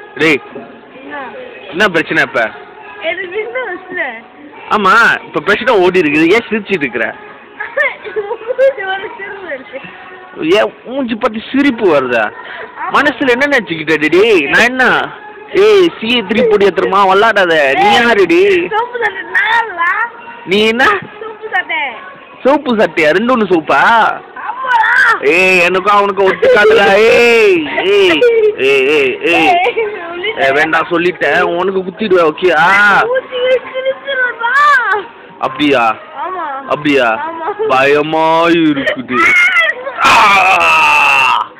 டேய் என்ன என்ன பிரச்சனை இப்ப எனக்கு இன்னும் வச்சுல ஆமா இப்ப பிரச்சனை ஓடி இருக்குது ஏன் சிரிச்சிட்டு இருக்கிற ஒரு திரும்ப இருக்கு ஏன் மூஞ்சி பத்தி சிரிப்பு வருதா மனசுல என்ன நினைச்சுக்கிட்ட டேய் நான் என்ன ஏய் சி த்ரீ பொடி எத்திரமா விளாடாத நீ யாருடி சோப்பு சட்டை நான்லா நீ என்ன சோப்பு சட்டை சோப்பு சட்டையா ரெண்டு ஒன்று சோப்பா ஆமாடா ஏய் எனக்கும் அவனுக்கு ஒத்துக்காதுடா ஏய் ஏய் ஏய் ஏய் ஏய் ஏய், வேண்டாம் சொல்லிட்டேன் உனக்கு குத்திடுவேன் ஓகே ஆ ஊத்தி கிழிச்சிருவா அப்படியா ஆமா அப்படியா ஆமா. பயமா இருக்குது ஆ